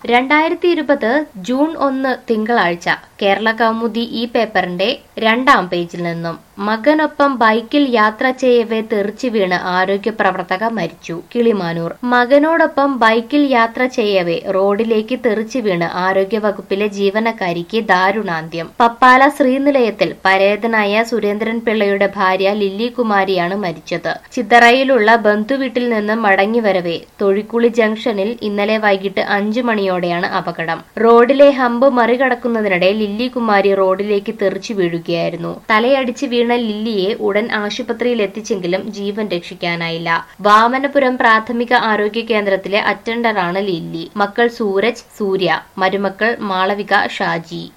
രണ്ടായിരത്തി ഇരുപത് ജൂൺ ഒന്ന് തിങ്കളാഴ്ച കേരള കൗമുദി ഈ പേപ്പറിന്റെ രണ്ടാം പേജിൽ നിന്നും മകനൊപ്പം ബൈക്കിൽ യാത്ര ചെയ്യവേ തെറിച്ചു വീണ് ആരോഗ്യ പ്രവർത്തക മരിച്ചു കിളിമാനൂർ മകനോടൊപ്പം ബൈക്കിൽ യാത്ര ചെയ്യവേ റോഡിലേക്ക് തെറിച്ചു വീണ് ആരോഗ്യ വകുപ്പിലെ ജീവനക്കാരിക്ക് ദാരുണാന്ത്യം പപ്പാല ശ്രീനിലയത്തിൽ പരേതനായ സുരേന്ദ്രൻ പിള്ളയുടെ ഭാര്യ ലില്ലി കുമാരിയാണ് മരിച്ചത് ചിത്തറയിലുള്ള ബന്ധുവീട്ടിൽ നിന്ന് മടങ്ങി വരവേ തൊഴിക്കുളി ജംഗ്ഷനിൽ ഇന്നലെ വൈകിട്ട് അഞ്ചു മണിയോടെയാണ് അപകടം റോഡിലെ ഹമ്പ് മറികടക്കുന്നതിനിടെ ലില്ലി കുമാരി റോഡിലേക്ക് തെറിച്ചു വീഴുകയായിരുന്നു തലയടിച്ച് വീണ ലില്ലിയെ ഉടൻ ആശുപത്രിയിൽ എത്തിച്ചെങ്കിലും ജീവൻ രക്ഷിക്കാനായില്ല വാമനപുരം പ്രാഥമിക ആരോഗ്യ കേന്ദ്രത്തിലെ അറ്റൻഡറാണ് ലില്ലി മക്കൾ സൂരജ് സൂര്യ മരുമക്കൾ മാളവിക ഷാജി